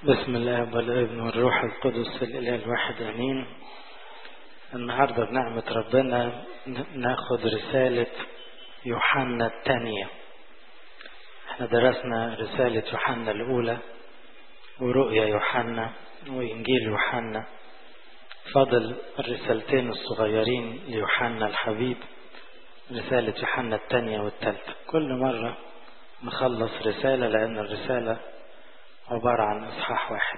بسم الله والابن والروح القدس الاله الواحد امين النهارده بنعمه ربنا ناخد رساله يوحنا الثانيه احنا درسنا رساله يوحنا الاولى ورؤيا يوحنا وانجيل يوحنا فضل الرسالتين الصغيرين ليوحنا الحبيب رسالة يوحنا الثانية والثالثة كل مرة نخلص رسالة لأن الرسالة عبارة عن إصحاح واحد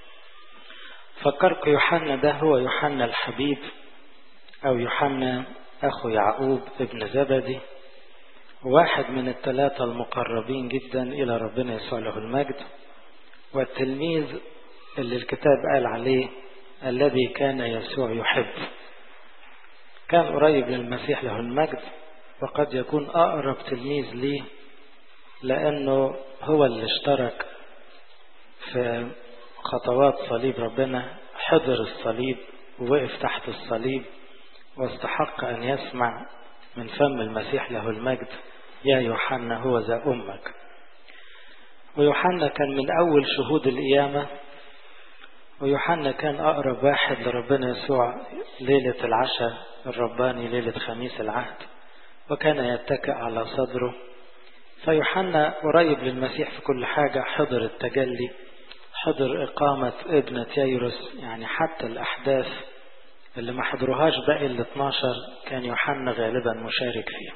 فكرك يوحنا ده هو يوحنا الحبيب أو يوحنا أخو يعقوب ابن زبدي واحد من الثلاثة المقربين جدا إلى ربنا يسوع له المجد والتلميذ اللي الكتاب قال عليه الذي كان يسوع يحب كان قريب للمسيح له المجد وقد يكون أقرب تلميذ ليه لأنه هو اللي اشترك في خطوات صليب ربنا حضر الصليب ووقف تحت الصليب واستحق أن يسمع من فم المسيح له المجد يا يوحنا هو ذا أمك ويوحنا كان من أول شهود القيامة ويوحنا كان أقرب واحد لربنا يسوع ليلة العشاء الرباني ليلة خميس العهد وكان يتكئ على صدره فيوحنا قريب للمسيح في كل حاجة حضر التجلي حضر إقامة ابنة ييروس يعني حتى الأحداث اللي ما حضروهاش باقي ال 12 كان يوحنا غالبا مشارك فيها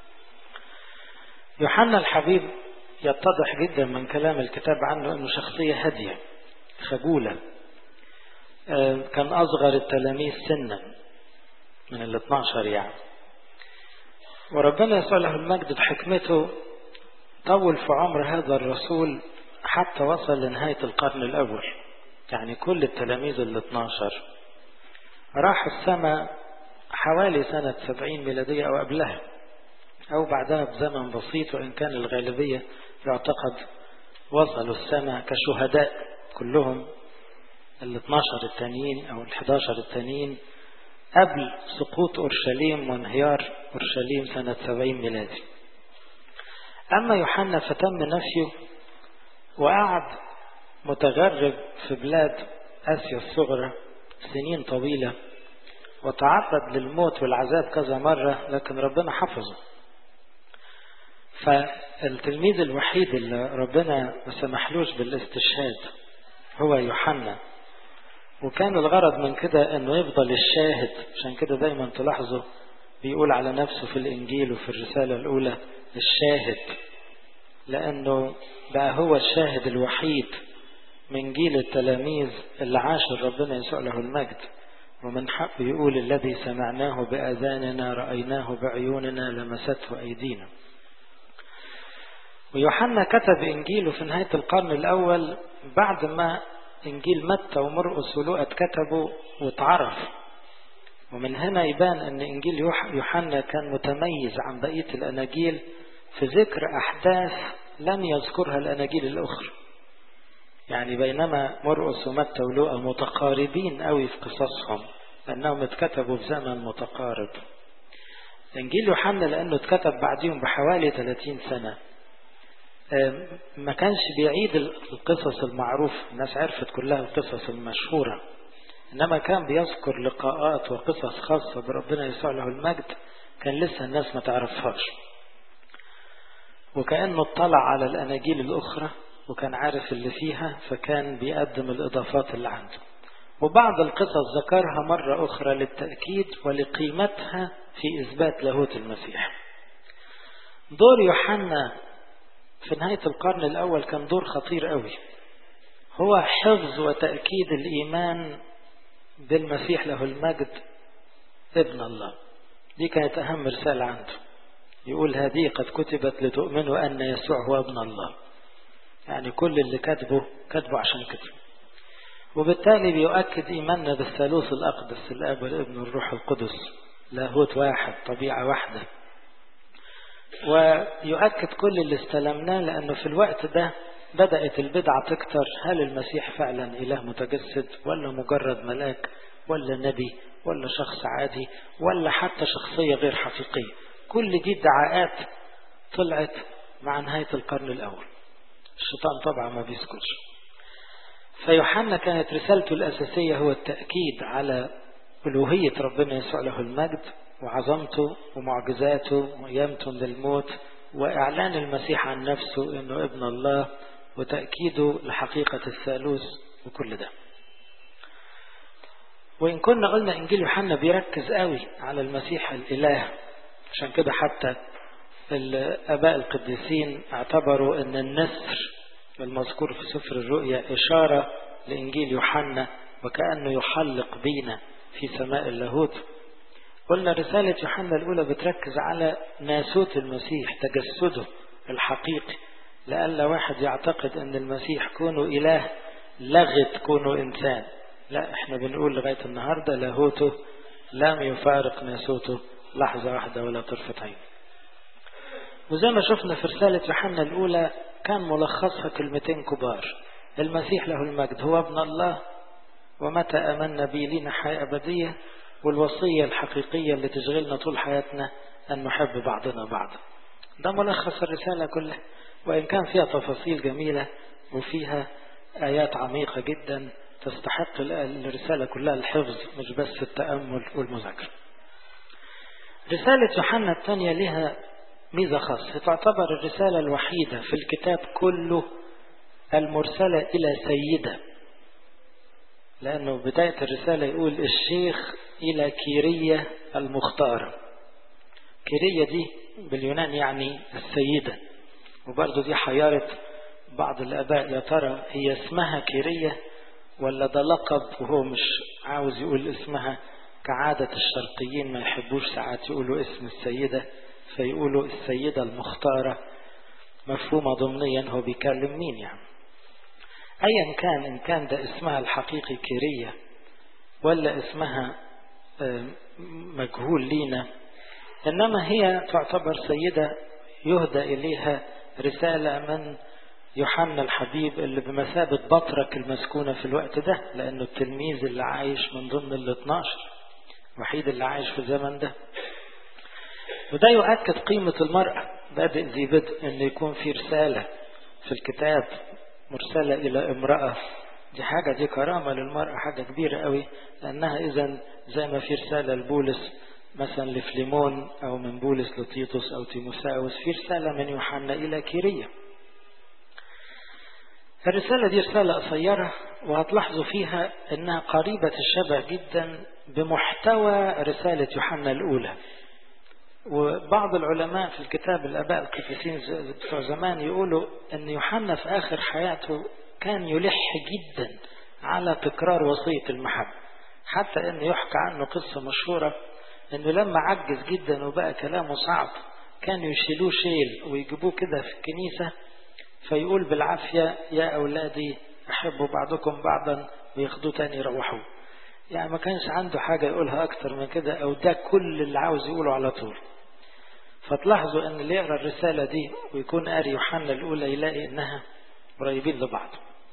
يوحنا الحبيب يتضح جدا من كلام الكتاب عنه أنه شخصية هادية خجولة كان أصغر التلاميذ سنا من ال 12 يعني وربنا يسوع له المجد بحكمته طول في عمر هذا الرسول حتى وصل لنهاية القرن الأول يعني كل التلاميذ ال 12 راحوا السماء حوالي سنة 70 ميلادية أو قبلها أو بعدها بزمن بسيط وإن كان الغالبية يعتقد وصلوا السماء كشهداء كلهم ال 12 التانيين أو ال 11 التانيين قبل سقوط أورشليم وانهيار أورشليم سنة 70 ميلادي أما يوحنا فتم نفيه وقعد متغرب في بلاد آسيا الصغرى سنين طويلة وتعرض للموت والعذاب كذا مرة لكن ربنا حفظه فالتلميذ الوحيد اللي ربنا ما سمحلوش بالاستشهاد هو يوحنا وكان الغرض من كده انه يفضل الشاهد عشان كده دايما تلاحظوا بيقول على نفسه في الانجيل وفي الرسالة الاولى الشاهد لانه بقى هو الشاهد الوحيد من جيل التلاميذ اللي عاشر ربنا يسوع له المجد ومن حقه يقول الذي سمعناه بآذاننا رأيناه بعيوننا لمسته أيدينا ويوحنا كتب إنجيله في نهاية القرن الأول بعد ما إنجيل متى ومرقس ولوقا اتكتبوا واتعرف ومن هنا يبان أن إنجيل يوحنا كان متميز عن بقية الأناجيل في ذكر أحداث لم يذكرها الأناجيل الأخرى يعني بينما مرقس ومتى ولوقا متقاربين قوي في قصصهم لأنهم اتكتبوا في زمن متقارب إنجيل يوحنا لأنه اتكتب بعديهم بحوالي 30 سنة ما كانش بيعيد القصص المعروف الناس عرفت كلها القصص المشهورة إنما كان بيذكر لقاءات وقصص خاصة بربنا يسوع له المجد كان لسه الناس ما تعرفهاش وكأنه اطلع على الأناجيل الأخرى وكان عارف اللي فيها فكان بيقدم الإضافات اللي عنده وبعض القصص ذكرها مرة أخرى للتأكيد ولقيمتها في إثبات لاهوت المسيح دور يوحنا في نهاية القرن الأول كان دور خطير قوي هو حفظ وتأكيد الإيمان بالمسيح له المجد ابن الله دي كانت أهم رسالة عنده يقول هذه قد كتبت لتؤمنوا أن يسوع هو ابن الله يعني كل اللي كتبه كتبه عشان كده وبالتالي بيؤكد إيماننا بالثالوث الأقدس الآب والابن والروح القدس لاهوت واحد طبيعة واحدة ويؤكد كل اللي استلمناه لأنه في الوقت ده بدأت البدعة تكتر هل المسيح فعلا إله متجسد ولا مجرد ملاك ولا نبي ولا شخص عادي ولا حتى شخصية غير حقيقية كل دي ادعاءات طلعت مع نهاية القرن الأول الشيطان طبعا ما بيسكتش فيوحنا كانت رسالته الأساسية هو التأكيد على ألوهية ربنا يسوع له المجد وعظمته ومعجزاته وقيامته من الموت وإعلان المسيح عن نفسه أنه ابن الله وتأكيده لحقيقة الثالوث وكل ده وإن كنا قلنا إنجيل يوحنا بيركز قوي على المسيح الإله عشان كده حتى الآباء القديسين اعتبروا أن النسر المذكور في سفر الرؤيا إشارة لإنجيل يوحنا وكأنه يحلق بينا في سماء اللاهوت قلنا رسالة يوحنا الأولى بتركز على ناسوت المسيح تجسده الحقيقي لألا واحد يعتقد أن المسيح كونه إله لغت كونه إنسان لا احنا بنقول لغاية النهاردة لاهوته لم يفارق ناسوته لحظة واحدة ولا طرفة عين وزي ما شفنا في رسالة يوحنا الأولى كان ملخصها كلمتين كبار المسيح له المجد هو ابن الله ومتى آمنا به لنا حياة أبدية والوصية الحقيقية اللي تشغلنا طول حياتنا أن نحب بعضنا بعضا ده ملخص الرسالة كلها وإن كان فيها تفاصيل جميلة وفيها آيات عميقة جدا تستحق الرسالة كلها الحفظ مش بس التأمل والمذاكرة رسالة يوحنا الثانية لها ميزة خاصة تعتبر الرسالة الوحيدة في الكتاب كله المرسلة إلى سيدة لأنه بداية الرسالة يقول الشيخ إلى كيرية المختارة كيرية دي باليونان يعني السيدة وبرضه دي حيارة بعض الآباء يا ترى هي اسمها كيرية ولا ده لقب وهو مش عاوز يقول اسمها كعادة الشرقيين ما يحبوش ساعات يقولوا اسم السيدة فيقولوا السيدة المختارة مفهومة ضمنيا هو بيكلم مين يعني ايا كان ان كان ده اسمها الحقيقي كيرية ولا اسمها مجهول لينا انما هي تعتبر سيدة يهدى اليها رسالة من يوحنا الحبيب اللي بمثابة بطرك المسكونة في الوقت ده لأنه التلميذ اللي عايش من ضمن ال 12 الوحيد اللي عايش في الزمن ده وده يؤكد قيمة المرأة بادئ ذي بدء أن يكون في رسالة في الكتاب مرسلة إلى امرأة دي حاجة دي كرامة للمرأة حاجة كبيرة قوي لأنها إذا زي ما في رسالة لبولس مثلا لفليمون أو من بولس لتيتوس أو تيموساوس في رسالة من يوحنا إلى كيرية الرسالة دي رسالة قصيرة وهتلاحظوا فيها أنها قريبة الشبه جدا بمحتوى رسالة يوحنا الأولى وبعض العلماء في الكتاب الآباء القديسين بتوع زمان يقولوا أن يوحنا في آخر حياته كان يلح جدا على تكرار وصية المحبة حتى أن يحكى عنه قصة مشهورة أنه لما عجز جدا وبقى كلامه صعب كانوا يشيلوه شيل ويجيبوه كده في الكنيسة فيقول بالعافية يا أولادي أحبوا بعضكم بعضا وياخدوه تاني يروحوه يعني ما كانش عنده حاجة يقولها أكتر من كده أو ده كل اللي عاوز يقوله على طول فتلاحظوا أن اللي يقرأ الرسالة دي ويكون قاري يوحنا الأولى يلاقي إنها قريبين لبعض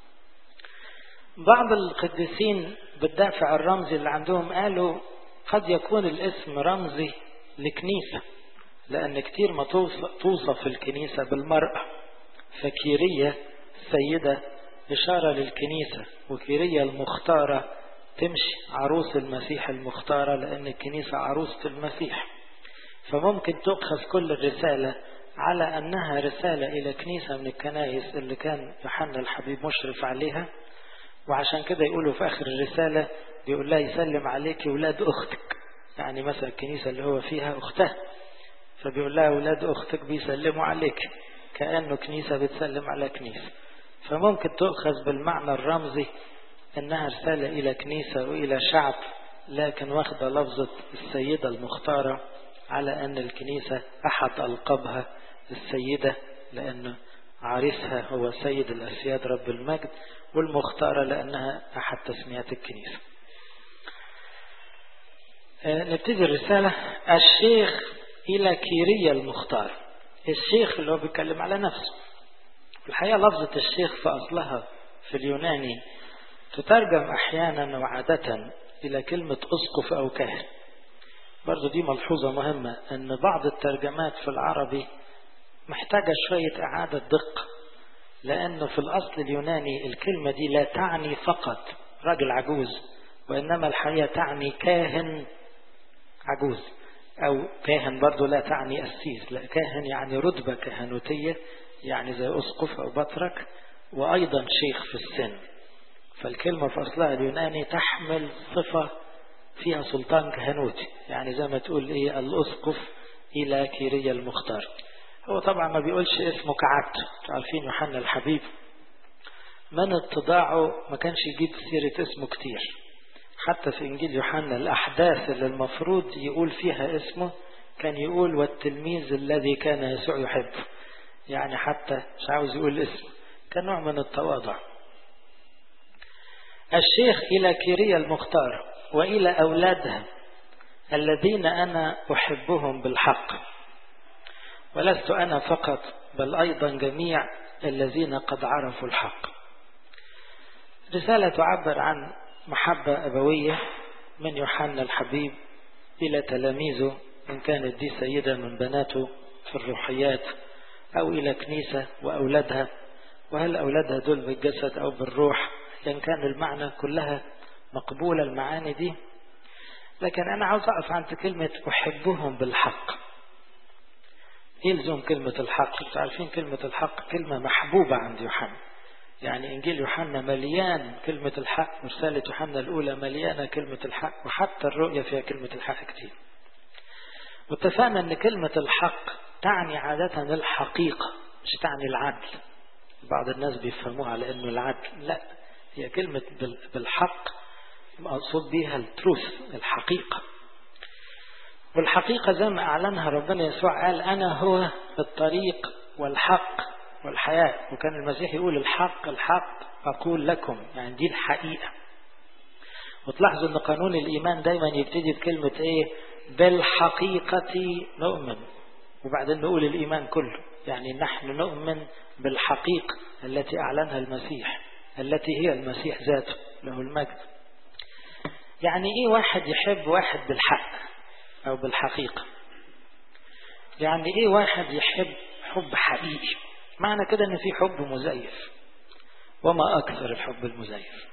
بعض القديسين بالدافع الرمزي اللي عندهم قالوا قد يكون الاسم رمزي لكنيسة لأن كتير ما توصف الكنيسة بالمرأة فكيرية سيدة إشارة للكنيسة وكيرية المختارة تمشي عروس المسيح المختارة لأن الكنيسة عروسة المسيح فممكن تؤخذ كل الرسالة على أنها رسالة إلى كنيسة من الكنائس اللي كان يوحنا الحبيب مشرف عليها وعشان كده يقولوا في آخر الرسالة بيقول لها يسلم عليك ولاد أختك يعني مثلا الكنيسة اللي هو فيها أختها فبيقول لها ولاد أختك بيسلموا عليك كأنه كنيسة بتسلم على كنيسة فممكن تؤخذ بالمعنى الرمزي انها رسالة الى كنيسة والى شعب لكن واخدة لفظة السيدة المختارة على ان الكنيسة احد القابها السيدة لان عريسها هو سيد الاسياد رب المجد والمختارة لانها احد تسميات الكنيسة نبتدي الرسالة الشيخ الى كيرية المختار الشيخ اللي هو بيتكلم على نفسه الحقيقة لفظة الشيخ في اصلها في اليوناني تترجم احيانا وعادة الى كلمة اسقف او كاهن برضو دي ملحوظة مهمة ان بعض الترجمات في العربي محتاجة شوية اعادة دقة لأنه في الأصل اليوناني الكلمة دي لا تعني فقط راجل عجوز وإنما الحقيقة تعني كاهن عجوز أو كاهن برضه لا تعني أسيس لا كاهن يعني رتبة كهنوتية يعني زي أسقف أو بطرك وأيضا شيخ في السن فالكلمة في أصلها اليوناني تحمل صفة فيها سلطان كهنوتي يعني زي ما تقول إيه الأسقف إلى كيريا المختار هو طبعا ما بيقولش اسمه كعبت عارفين يوحنا الحبيب من اتضاعه ما كانش يجيب سيرة اسمه كتير حتى في إنجيل يوحنا الأحداث اللي المفروض يقول فيها اسمه كان يقول والتلميذ الذي كان يسوع يحبه يعني حتى مش عاوز يقول اسمه كان نوع من التواضع الشيخ إلى كيريا المختار وإلى أولادها الذين أنا أحبهم بالحق ولست أنا فقط بل أيضا جميع الذين قد عرفوا الحق رسالة تعبر عن محبة أبوية من يوحنا الحبيب إلى تلاميذه إن كانت دي سيدة من بناته في الروحيات أو إلى كنيسة وأولادها وهل أولادها دول بالجسد أو بالروح إن كان المعنى كلها مقبولة المعاني دي لكن أنا عاوز أقف عند كلمة أحبهم بالحق يلزم كلمة الحق انتوا عارفين كلمة الحق كلمة محبوبة عند يوحنا يعني إنجيل يوحنا مليان كلمة الحق رسالة يوحنا الأولى مليانة كلمة الحق وحتى الرؤية فيها كلمة الحق كتير واتفقنا أن كلمة الحق تعني عادة الحقيقة مش تعني العدل بعض الناس بيفهموها على أنه العدل لا هي كلمة بالحق مقصود بيها التروث الحقيقة والحقيقة زي ما أعلنها ربنا يسوع قال أنا هو الطريق والحق والحياة وكان المسيح يقول الحق الحق أقول لكم يعني دي الحقيقة وتلاحظوا أن قانون الإيمان دايما يبتدي بكلمة إيه بالحقيقة نؤمن وبعدين نقول الإيمان كله يعني نحن نؤمن بالحقيقة التي أعلنها المسيح التي هي المسيح ذاته له المجد يعني إيه واحد يحب واحد بالحق أو بالحقيقة يعني إيه واحد يحب حب حقيقي معنى كده إن في حب مزيف وما أكثر الحب المزيف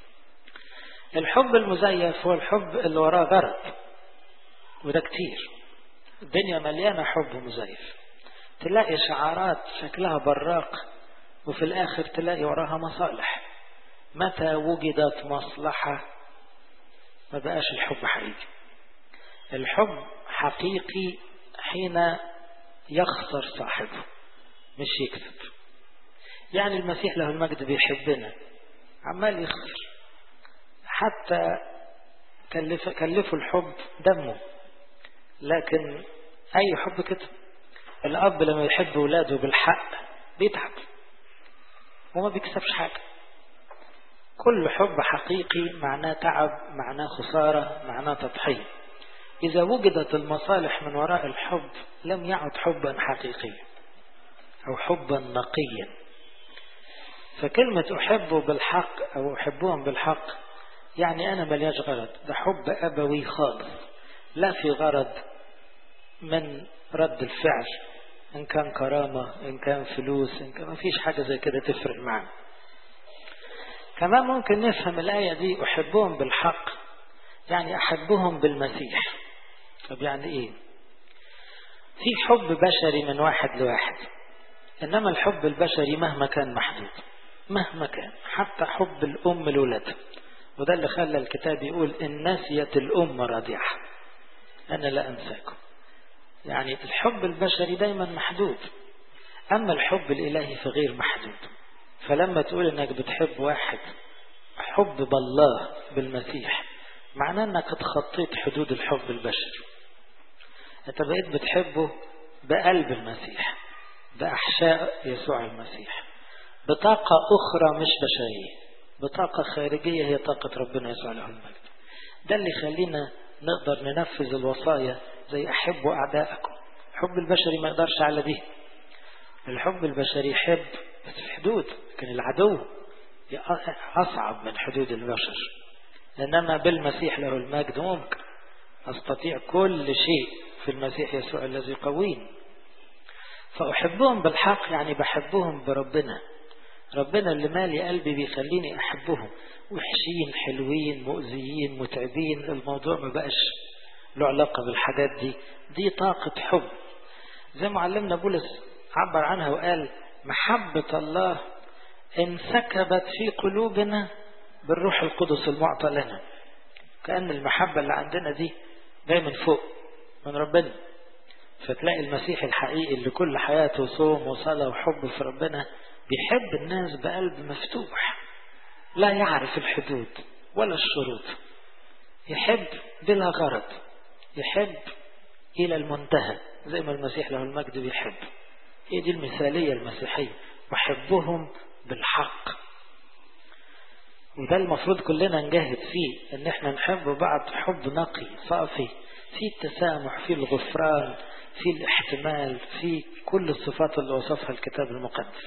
الحب المزيف هو الحب اللي وراه غرض وده كتير الدنيا مليانة حب مزيف تلاقي شعارات شكلها براق وفي الآخر تلاقي وراها مصالح متى وجدت مصلحة ما بقاش الحب حقيقي الحب حقيقي حين يخسر صاحبه مش يكسب يعني المسيح له المجد بيحبنا عمال يخسر حتى كلف كلفوا الحب دمه لكن أي حب كده الأب لما يحب ولاده بالحق بيتعب وما بيكسبش حاجة كل حب حقيقي معناه تعب معناه خسارة معناه تضحية إذا وجدت المصالح من وراء الحب لم يعد حبا حقيقيا أو حبا نقيا فكلمة أحبه بالحق أو أحبهم بالحق يعني أنا ملياش غرض ده حب أبوي خالص لا في غرض من رد الفعل إن كان كرامة إن كان فلوس إن كان ما فيش حاجة زي كده تفرق معنا كمان ممكن نفهم الآية دي أحبهم بالحق يعني أحبهم بالمسيح طب يعني إيه في حب بشري من واحد لواحد إنما الحب البشري مهما كان محدود مهما كان حتى حب الأم لولادها وده اللي خلى الكتاب يقول إن نسيت الأم رضيعة أنا لا أنساكم يعني الحب البشري دايما محدود أما الحب الإلهي فغير محدود فلما تقول إنك بتحب واحد حب بالله بالمسيح معناه إنك تخطيت حدود الحب البشري أنت بقيت بتحبه بقلب المسيح بأحشاء يسوع المسيح بطاقة أخرى مش بشرية بطاقة خارجية هي طاقة ربنا يسوع له المجد ده اللي يخلينا نقدر ننفذ الوصايا زي أحبوا أعداءكم الحب البشري ما يقدرش على دي الحب البشري يحب بس في حدود لكن العدو أصعب من حدود البشر إنما بالمسيح له المجد ممكن أستطيع كل شيء في المسيح يسوع الذي قوين فأحبهم بالحق يعني بحبهم بربنا ربنا اللي مالي قلبي بيخليني أحبهم وحشين حلوين مؤذيين متعبين الموضوع ما بقاش له علاقة بالحاجات دي دي طاقة حب زي ما علمنا بولس عبر عنها وقال محبة الله انسكبت في قلوبنا بالروح القدس المعطى لنا كأن المحبة اللي عندنا دي جاية من فوق من ربنا فتلاقي المسيح الحقيقي اللي كل حياته صوم وصلاة وحب في ربنا بيحب الناس بقلب مفتوح لا يعرف الحدود ولا الشروط يحب بلا غرض يحب إلى المنتهى زي ما المسيح له المجد بيحب هي دي المثالية المسيحية وحبهم بالحق وده المفروض كلنا نجاهد فيه ان احنا نحب بعض حب نقي صافي في التسامح في الغفران في الاحتمال في كل الصفات اللي وصفها الكتاب المقدس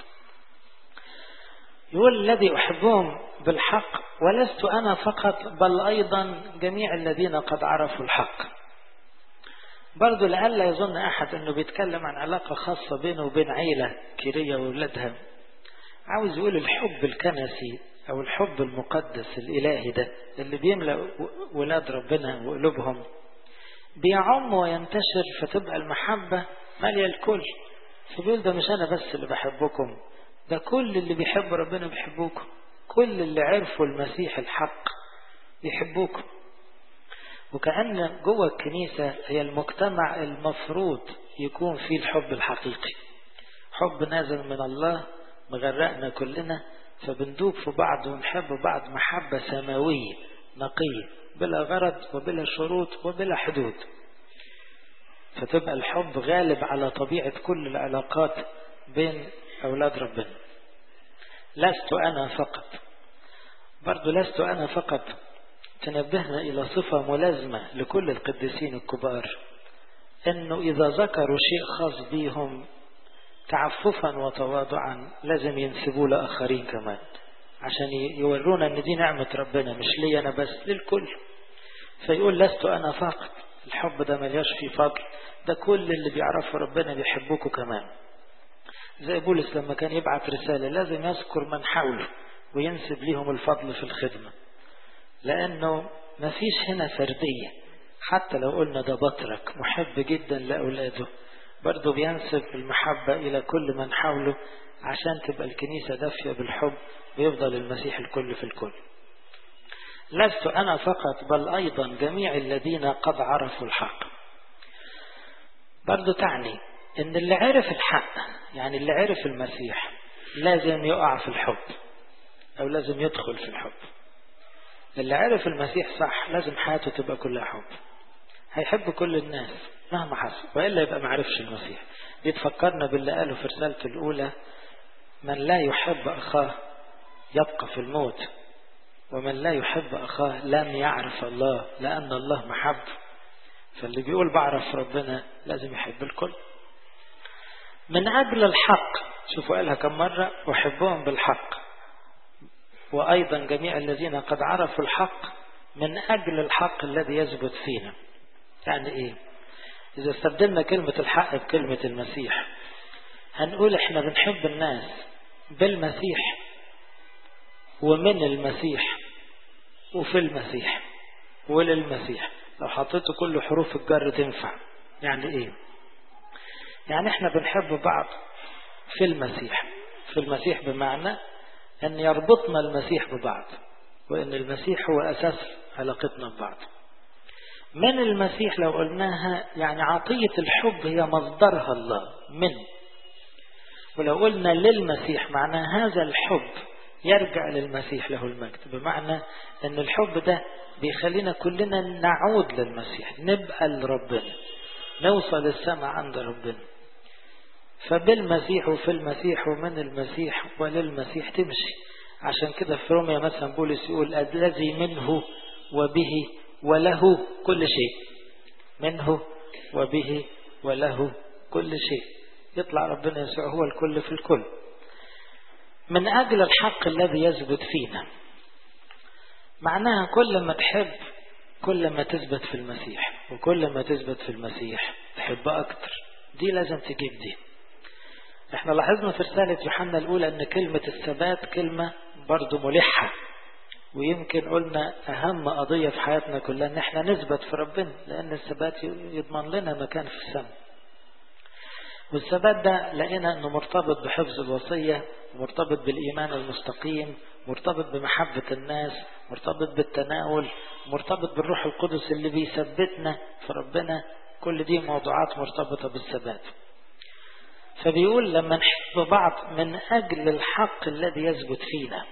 يقول الذي أحبهم بالحق ولست أنا فقط بل أيضا جميع الذين قد عرفوا الحق برضو لألا يظن أحد أنه بيتكلم عن علاقة خاصة بينه وبين عيلة كيرية وولادها عاوز يقول الحب الكنسي أو الحب المقدس الإلهي ده اللي بيملأ ولاد ربنا وقلوبهم بيعم وينتشر فتبقى المحبة مالية الكل فبيقول ده مش أنا بس اللي بحبكم ده كل اللي بيحب ربنا بيحبوكم كل اللي عرفوا المسيح الحق بيحبوكم وكأن جوه الكنيسة هي المجتمع المفروض يكون فيه الحب الحقيقي حب نازل من الله مغرقنا كلنا فبندوب في بعض ونحب بعض محبة سماوية نقية بلا غرض وبلا شروط وبلا حدود فتبقى الحب غالب على طبيعة كل العلاقات بين أولاد ربنا لست أنا فقط برضو لست أنا فقط تنبهنا إلى صفة ملازمة لكل القديسين الكبار أنه إذا ذكروا شيء خاص بيهم تعففا وتواضعا لازم ينسبوه لآخرين كمان عشان يورونا أن دي نعمة ربنا مش لي أنا بس للكل فيقول لست أنا فقط الحب ده ملياش فيه فضل ده كل اللي بيعرفوا ربنا بيحبوكوا كمان زي بولس لما كان يبعت رسالة لازم يذكر من حوله وينسب ليهم الفضل في الخدمة لأنه ما فيش هنا فردية حتى لو قلنا ده بطرك محب جدا لأولاده برضه بينسب المحبة إلى كل من حوله عشان تبقى الكنيسة دافية بالحب ويفضل المسيح الكل في الكل لست أنا فقط بل أيضا جميع الذين قد عرفوا الحق برضه تعني ان اللي عرف الحق يعني اللي عرف المسيح لازم يقع في الحب او لازم يدخل في الحب اللي عرف المسيح صح لازم حياته تبقى كلها حب هيحب كل الناس مهما حصل والا يبقى ما عرفش المسيح دي تفكرنا باللي قاله في رسالته الاولى من لا يحب اخاه يبقى في الموت ومن لا يحب اخاه لم يعرف الله لان الله محب فاللي بيقول بعرف ربنا لازم يحب الكل من أجل الحق شوفوا قالها كم مرة أحبهم بالحق وأيضا جميع الذين قد عرفوا الحق من أجل الحق الذي يثبت فينا يعني إيه إذا استبدلنا كلمة الحق بكلمة المسيح هنقول إحنا بنحب الناس بالمسيح ومن المسيح وفي المسيح وللمسيح لو حطيتوا كل حروف الجر تنفع يعني إيه يعني احنا بنحب بعض في المسيح في المسيح بمعنى ان يربطنا المسيح ببعض وان المسيح هو اساس علاقتنا ببعض من المسيح لو قلناها يعني عطية الحب هي مصدرها الله من ولو قلنا للمسيح معنى هذا الحب يرجع للمسيح له المجد بمعنى ان الحب ده بيخلينا كلنا نعود للمسيح نبقى لربنا نوصل السماء عند ربنا فبالمسيح وفي المسيح ومن المسيح وللمسيح تمشي عشان كده في روميا مثلا بولس يقول الذي منه وبه وله كل شيء منه وبه وله كل شيء يطلع ربنا يسوع هو الكل في الكل من أجل الحق الذي يثبت فينا معناها كل ما تحب كل ما تثبت في المسيح وكل ما تثبت في المسيح تحب أكتر دي لازم تجيب دي احنا لاحظنا في رسالة يوحنا الأولى أن كلمة الثبات كلمة برضو ملحة ويمكن قلنا أهم قضية في حياتنا كلها أن احنا نثبت في ربنا لأن الثبات يضمن لنا مكان في السماء والثبات ده لقينا أنه مرتبط بحفظ الوصية مرتبط بالإيمان المستقيم مرتبط بمحبة الناس مرتبط بالتناول مرتبط بالروح القدس اللي بيثبتنا في ربنا كل دي موضوعات مرتبطة بالثبات فبيقول لما نحب بعض من أجل الحق الذي يثبت فينا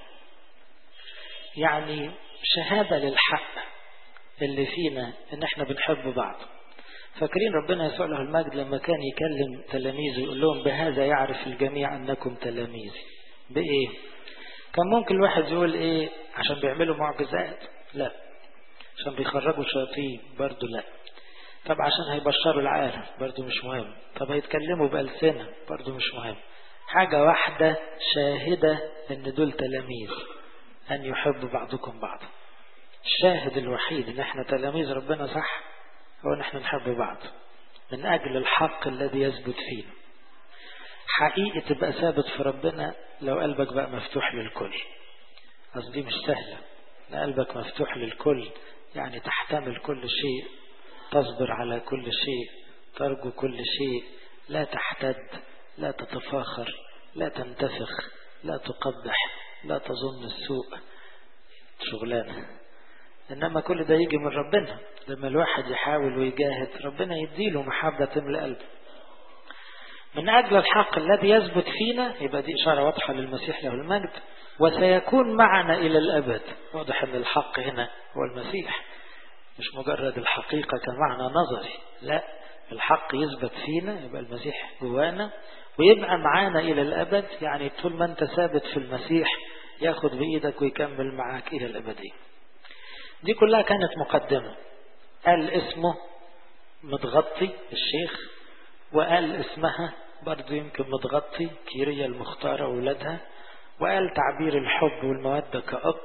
يعني شهادة للحق اللي فينا ان احنا بنحب بعض فاكرين ربنا يسوع له المجد لما كان يكلم تلاميذه يقول لهم بهذا يعرف الجميع انكم تلاميذي بايه كان ممكن الواحد يقول ايه عشان بيعملوا معجزات لا عشان بيخرجوا شياطين برضو لا طب عشان هيبشروا العالم برضو مش مهم طب هيتكلموا بألسنة برضو مش مهم حاجة واحدة شاهدة ان دول تلاميذ ان يحب بعضكم بعضا الشاهد الوحيد ان احنا تلاميذ ربنا صح هو ان احنا نحب بعض من اجل الحق الذي يثبت فينا حقيقي تبقى ثابت في ربنا لو قلبك بقى مفتوح للكل قصدي مش سهلة قلبك مفتوح للكل يعني تحتمل كل شيء تصبر على كل شيء ترجو كل شيء لا تحتد لا تتفاخر لا تنتفخ لا تقبح لا تظن السوء شغلانة إنما كل ده يجي من ربنا لما الواحد يحاول ويجاهد ربنا يديله محبة تملأ قلبه من أجل الحق الذي يثبت فينا يبقى دي إشارة واضحة للمسيح له المجد وسيكون معنا إلى الأبد واضح أن الحق هنا هو المسيح مش مجرد الحقيقة كمعنى نظري لا الحق يثبت فينا يبقى المسيح جوانا ويبقى معانا إلى الأبد يعني طول ما أنت ثابت في المسيح ياخد بإيدك ويكمل معاك إلى الأبدية دي كلها كانت مقدمة قال اسمه متغطي الشيخ وقال اسمها برضو يمكن متغطي كيريا المختارة وولادها وقال تعبير الحب والمودة كأب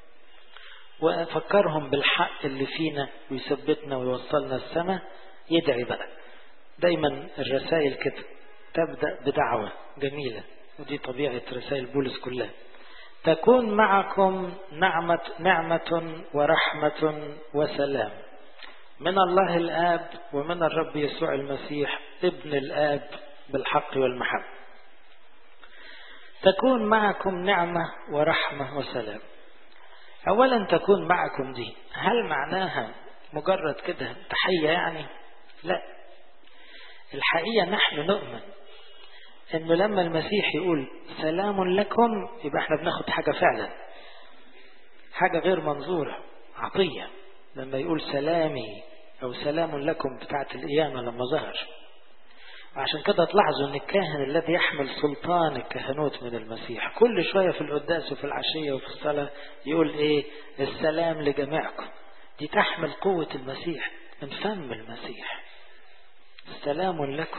وفكرهم بالحق اللي فينا ويثبتنا ويوصلنا السماء يدعي بقى دايما الرسائل كده تبدأ بدعوة جميلة ودي طبيعة رسائل بولس كلها تكون معكم نعمة, نعمة ورحمة وسلام من الله الآب ومن الرب يسوع المسيح ابن الآب بالحق والمحبة تكون معكم نعمة ورحمة وسلام أولا تكون معكم دي هل معناها مجرد كده تحية يعني لا الحقيقة نحن نؤمن انه لما المسيح يقول سلام لكم يبقى احنا بناخد حاجة فعلا حاجة غير منظورة عطية لما يقول سلامي او سلام لكم بتاعت القيامة لما ظهر وعشان كده تلاحظوا ان الكاهن الذي يحمل سلطان الكهنوت من المسيح كل شوية في القداس وفي العشية وفي الصلاة يقول ايه السلام لجميعكم دي تحمل قوة المسيح من فم المسيح سلام لكم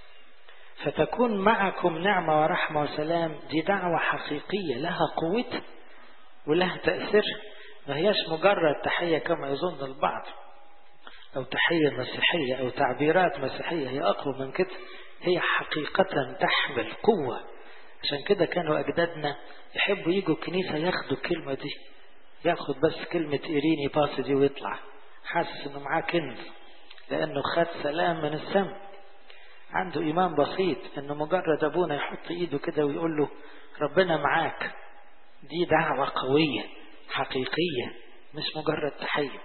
فتكون معكم نعمة ورحمة وسلام دي دعوة حقيقية لها قوتها ولها تأثير ما هياش مجرد تحية كما يظن البعض أو تحية مسيحية أو تعبيرات مسيحية هي أقوى من كده هي حقيقة تحمل قوة عشان كده كانوا أجدادنا يحبوا يجوا الكنيسة ياخدوا الكلمة دي ياخد بس كلمة إيريني باس دي ويطلع حاسس إنه معاه كنز لأنه خد سلام من السماء عنده إيمان بسيط إنه مجرد أبونا يحط إيده كده ويقول له ربنا معاك دي دعوة قوية حقيقية مش مجرد تحية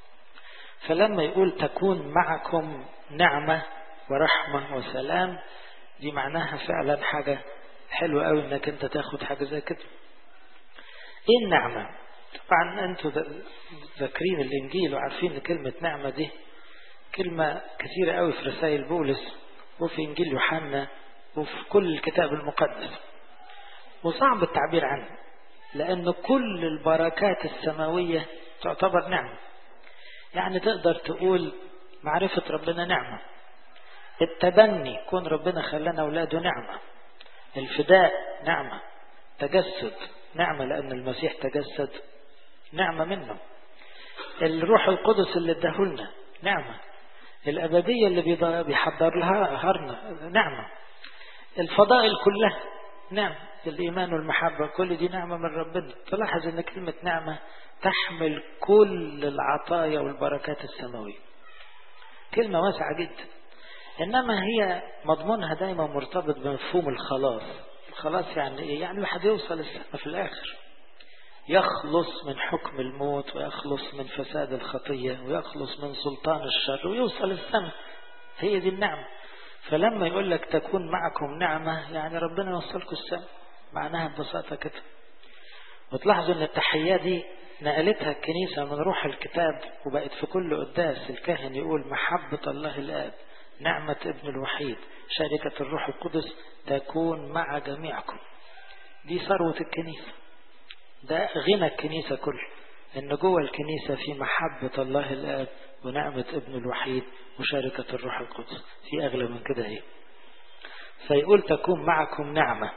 فلما يقول تكون معكم نعمة ورحمة وسلام دي معناها فعلا حاجة حلوة قوي انك انت تاخد حاجة زي كده ايه النعمة طبعا انتوا ذاكرين الانجيل وعارفين ان كلمة نعمة دي كلمة كثيرة قوي في رسائل بولس وفي انجيل يوحنا وفي كل الكتاب المقدس وصعب التعبير عنه لأن كل البركات السماوية تعتبر نعمة يعني تقدر تقول معرفة ربنا نعمة التبني كون ربنا خلانا أولاده نعمة الفداء نعمة تجسد نعمة لأن المسيح تجسد نعمة منه الروح القدس اللي اداهولنا نعمة الأبدية اللي بيحضر لها هرنا نعمة الفضائل كلها نعم الإيمان والمحبة كل دي نعمة من ربنا تلاحظ أن كلمة نعمة تحمل كل العطايا والبركات السماوية كلمة واسعة جدا إنما هي مضمونها دايما مرتبط بمفهوم الخلاص الخلاص يعني إيه؟ يعني الواحد يوصل السماء في الآخر يخلص من حكم الموت ويخلص من فساد الخطية ويخلص من سلطان الشر ويوصل السماء هي دي النعمة فلما يقول لك تكون معكم نعمة يعني ربنا يوصلكم السماء معناها ببساطة كده وتلاحظوا ان التحية دي نقلتها الكنيسة من روح الكتاب وبقت في كل قداس الكاهن يقول محبة الله الآب نعمة ابن الوحيد شركة الروح القدس تكون مع جميعكم دي ثروة الكنيسة ده غنى الكنيسة كله ان جوه الكنيسة في محبة الله الآب ونعمة ابن الوحيد وشركة الروح القدس في أغلى من كده ايه فيقول تكون معكم نعمة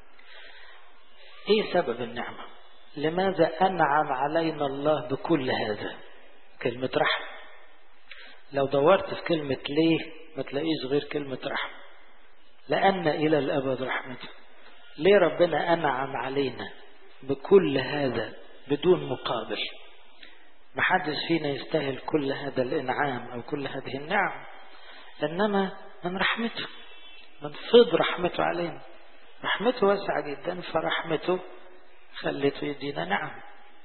ايه سبب النعمة لماذا أنعم علينا الله بكل هذا كلمة رحمة لو دورت في كلمة ليه ما تلاقيش غير كلمة رحمة لأن إلى الأبد رحمته ليه ربنا أنعم علينا بكل هذا بدون مقابل محدش فينا يستاهل كل هذا الإنعام أو كل هذه النعم إنما من رحمته من فض رحمته علينا رحمته واسعة جدا فرحمته خلته يدينا نعم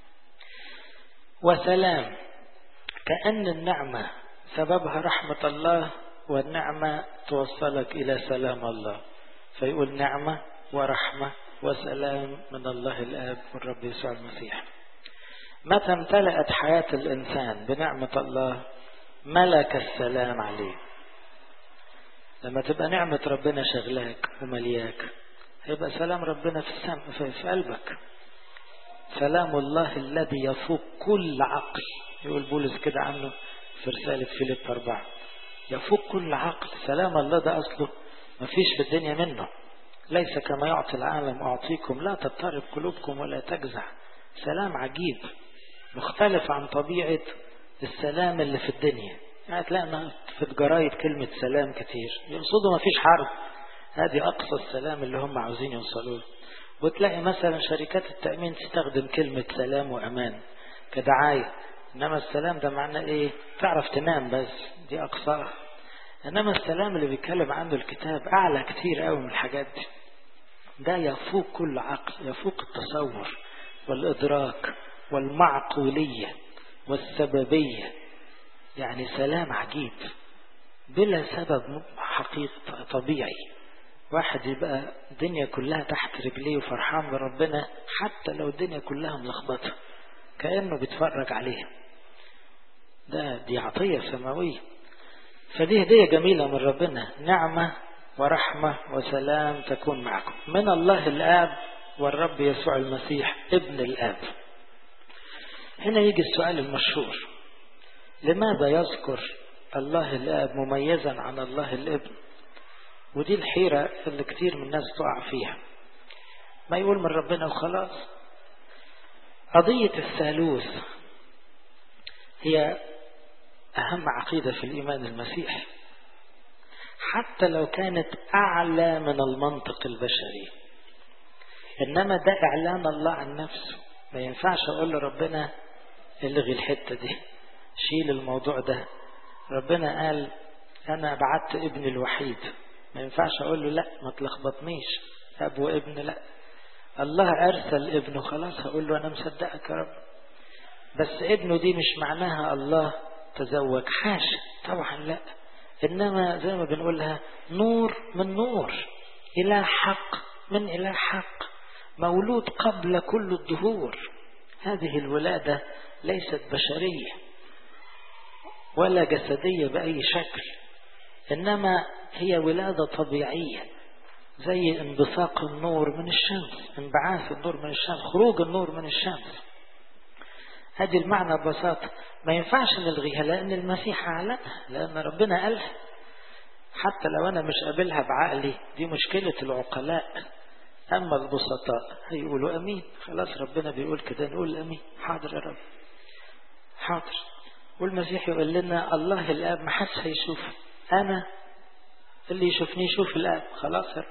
وسلام كأن النعمة سببها رحمة الله والنعمة توصلك إلى سلام الله فيقول نعمة ورحمة وسلام من الله الآب والرب يسوع المسيح متى امتلأت حياة الإنسان بنعمة الله ملك السلام عليه لما تبقى نعمة ربنا شغلاك وملياك هيبقى سلام ربنا في السماء في قلبك سلام الله الذي يفوق كل عقل يقول بولس كده عنه في رسالة فيليب أربعة يفوق كل عقل سلام الله ده أصله ما فيش في الدنيا منه ليس كما يعطي العالم أعطيكم لا تضطرب قلوبكم ولا تجزع سلام عجيب مختلف عن طبيعة السلام اللي في الدنيا يعني تلاقي في الجرايد كلمة سلام كتير يقصدوا ما فيش حرب هذه أقصى السلام اللي هم عاوزين يوصلوا له وتلاقي مثلا شركات التأمين تستخدم كلمة سلام وأمان كدعاية إنما السلام ده معناه إيه تعرف تنام بس دي أقصاها إنما السلام اللي بيتكلم عنه الكتاب أعلى كتير قوي من الحاجات دي ده يفوق كل عقل يفوق التصور والإدراك والمعقولية والسببية يعني سلام عجيب بلا سبب حقيقي طبيعي واحد يبقى الدنيا كلها تحت رجليه وفرحان بربنا حتى لو الدنيا كلها ملخبطة كأنه بيتفرج عليها ده دي عطية سماوية فدي هدية جميلة من ربنا نعمة ورحمة وسلام تكون معكم من الله الآب والرب يسوع المسيح ابن الآب هنا يجي السؤال المشهور لماذا يذكر الله الآب مميزا عن الله الابن ودي الحيرة اللي كتير من الناس تقع فيها ما يقول من ربنا وخلاص قضية الثالوث هي أهم عقيدة في الإيمان المسيحي حتى لو كانت أعلى من المنطق البشري إنما ده إعلان الله عن نفسه ما ينفعش أقول لربنا الغي الحتة دي شيل الموضوع ده ربنا قال أنا بعت ابني الوحيد ما ينفعش أقول له لا ما تلخبطنيش أب وابن لا الله أرسل ابنه خلاص هقول له أنا مصدقك يا رب بس ابنه دي مش معناها الله تزوج حاشا طبعا لا إنما زي ما بنقولها نور من نور إله حق من إله حق مولود قبل كل الدهور هذه الولادة ليست بشرية ولا جسدية بأي شكل إنما هي ولادة طبيعية زي انبثاق النور من الشمس انبعاث النور من الشمس خروج النور من الشمس هذه المعنى ببساطة ما ينفعش نلغيها لأن المسيح أعلنها لأن ربنا قالها حتى لو أنا مش قابلها بعقلي دي مشكلة العقلاء أما البسطاء هيقولوا أمين خلاص ربنا بيقول كده نقول أمين حاضر يا رب حاضر والمسيح يقول لنا الله الآب ما حدش هيشوف أنا اللي يشوفني يشوف الآب خلاص يا رب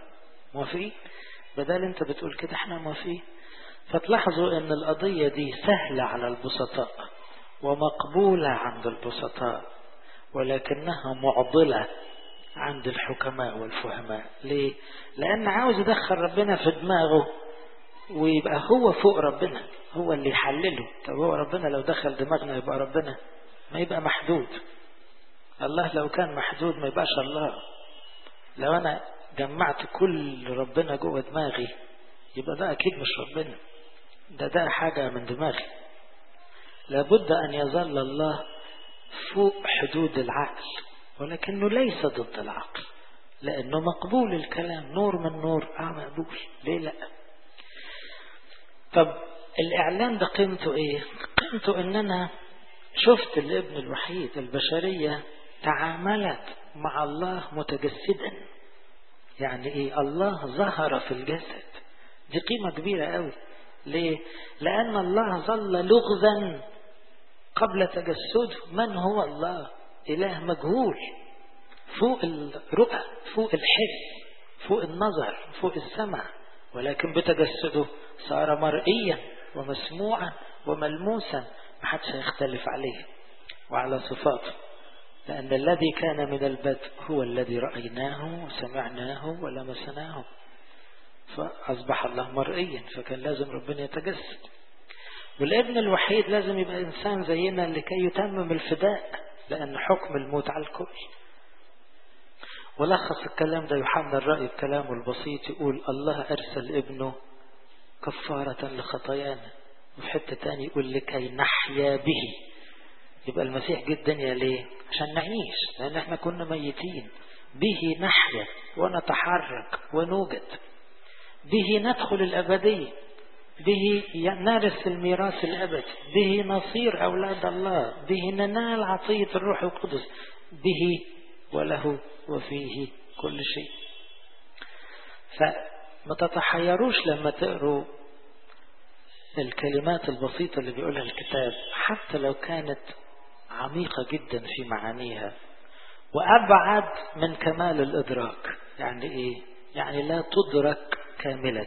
موافقين بدل انت بتقول كده احنا موافقين فتلاحظوا ان القضية دي سهلة على البسطاء ومقبولة عند البسطاء ولكنها معضلة عند الحكماء والفهماء ليه؟ لأن عاوز يدخل ربنا في دماغه ويبقى هو فوق ربنا هو اللي يحلله طب هو ربنا لو دخل دماغنا يبقى ربنا ما يبقى محدود الله لو كان محدود ما يبقاش الله لو أنا جمعت كل ربنا جوه دماغي يبقى ده أكيد مش ربنا ده ده حاجة من دماغي لابد أن يظل الله فوق حدود العقل ولكنه ليس ضد العقل لأنه مقبول الكلام نور من نور آه مقبول ليه لا طب الإعلان ده قيمته إيه قيمته إن أنا شفت الابن الوحيد البشرية تعاملت مع الله متجسدا يعني إيه الله ظهر في الجسد دي قيمة كبيرة قوي ليه لأن الله ظل لغزا قبل تجسده من هو الله إله مجهول فوق الرؤى فوق الحس فوق النظر فوق السمع ولكن بتجسده صار مرئيا ومسموعا وملموسا ما حدش هيختلف عليه وعلى صفاته لأن الذي كان من البدء هو الذي رأيناه وسمعناه ولمسناه فأصبح الله مرئيا فكان لازم ربنا يتجسد والابن الوحيد لازم يبقى إنسان زينا لكي يتمم الفداء لأن حكم الموت على الكل ولخص الكلام ده يوحنا الرأي بكلامه البسيط يقول الله أرسل ابنه كفارة لخطايانا وفي حتة تاني يقول لكي نحيا به يبقى المسيح جه الدنيا ليه عشان نعيش لأن احنا كنا ميتين به نحيا ونتحرك ونوجد به ندخل الأبدية به نرث الميراث الأبدي به نصير أولاد الله به ننال عطية الروح القدس به وله وفيه كل شيء فما تتحيروش لما تقروا الكلمات البسيطة اللي بيقولها الكتاب حتى لو كانت عميقة جدا في معانيها وأبعد من كمال الإدراك يعني إيه؟ يعني لا تدرك كاملة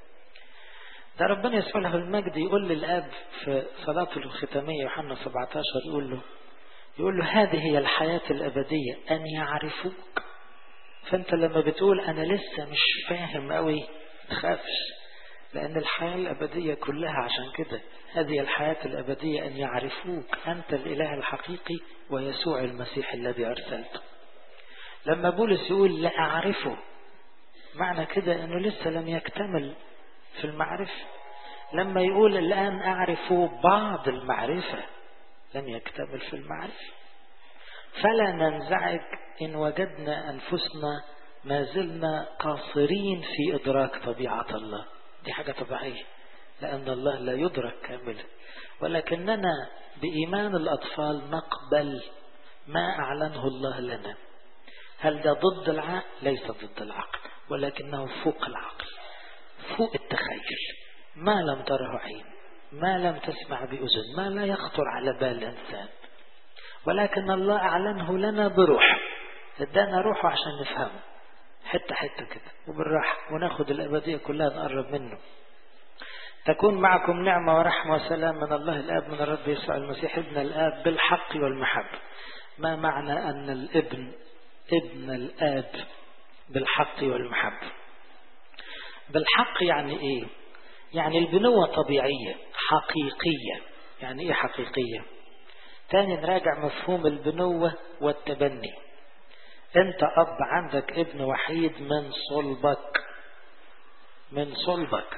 ده ربنا يسوع له المجد يقول للآب في صلاته الختامية يوحنا 17 يقول له يقول له هذه هي الحياة الأبدية أن يعرفوك فأنت لما بتقول أنا لسه مش فاهم قوي تخافش لأن الحياة الأبدية كلها عشان كده هذه الحياة الأبدية أن يعرفوك أنت الإله الحقيقي ويسوع المسيح الذي أرسلته لما بولس يقول لا أعرفه معنى كده أنه لسه لم يكتمل في المعرفة لما يقول الآن أعرف بعض المعرفة لم يكتمل في المعرفة فلا ننزعج إن وجدنا أنفسنا ما زلنا قاصرين في إدراك طبيعة الله دي حاجة طبيعية لأن الله لا يدرك كاملا ولكننا بإيمان الأطفال نقبل ما أعلنه الله لنا هل ده ضد العقل؟ ليس ضد العقل ولكنه فوق العقل فوق التخيل ما لم تره عين ما لم تسمع بأذن ما لا يخطر على بال الإنسان ولكن الله أعلنه لنا بروح ادانا روحه عشان نفهمه حتة حتة كده وبالراحة وناخد الأبدية كلها نقرب منه تكون معكم نعمة ورحمة وسلام من الله الآب من الرب يسوع المسيح ابن الآب بالحق والمحبة ما معنى أن الابن ابن الآب بالحق والمحبة بالحق يعني إيه يعني البنوة طبيعية حقيقية يعني إيه حقيقية تاني نراجع مفهوم البنوة والتبني انت اب عندك ابن وحيد من صلبك من صلبك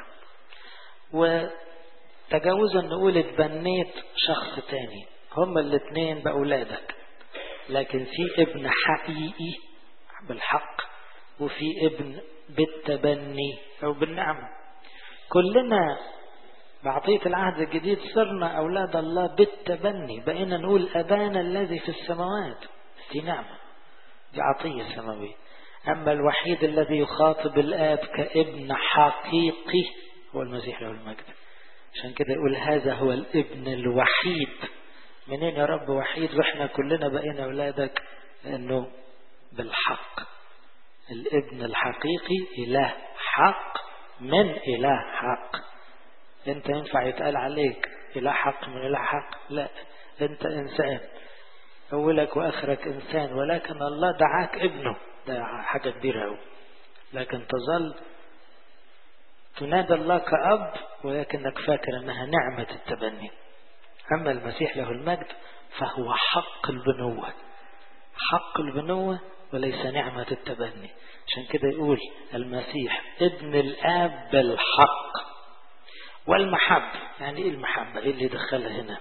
وتجاوزا نقول اتبنيت شخص تاني هما الاتنين بأولادك لكن في ابن حقيقي بالحق وفي ابن بالتبني أو بالنعمة كلنا بعطية العهد الجديد صرنا أولاد الله بالتبني بقينا نقول أبانا الذي في السماوات دي نعمة دي عطية سماوية أما الوحيد الذي يخاطب الآب كابن حقيقي هو المسيح له المجد عشان كده يقول هذا هو الابن الوحيد منين يا رب وحيد واحنا كلنا بقينا أولادك لأنه بالحق الابن الحقيقي إله حق من إله حق أنت ينفع يتقال عليك إله حق من إله حق لا أنت إنسان أولك وآخرك إنسان ولكن الله دعاك ابنه ده حاجة كبيرة أوي لكن تظل تنادى الله كأب ولكنك فاكر أنها نعمة التبني أما المسيح له المجد فهو حق البنوة حق البنوة وليس نعمة التبني عشان كده يقول المسيح ابن الآب بالحق والمحبة يعني إيه المحبة إيه اللي دخلها هنا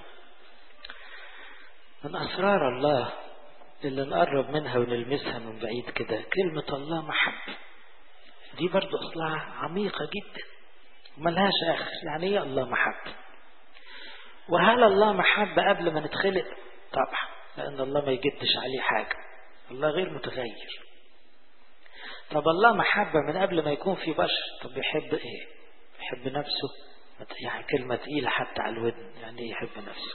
من أسرار الله اللي نقرب منها ونلمسها من بعيد كده كلمة الله محبة دي برضو أصلها عميقة جدا ملهاش آخر يعني إيه الله محبة وهل الله محبة قبل ما نتخلق طبعا لأن الله ما يجدش عليه حاجة الله غير متغير طب الله محبة من قبل ما يكون في بشر طب يحب ايه يحب نفسه يعني كلمة تقيلة حتى على الودن يعني ايه يحب نفسه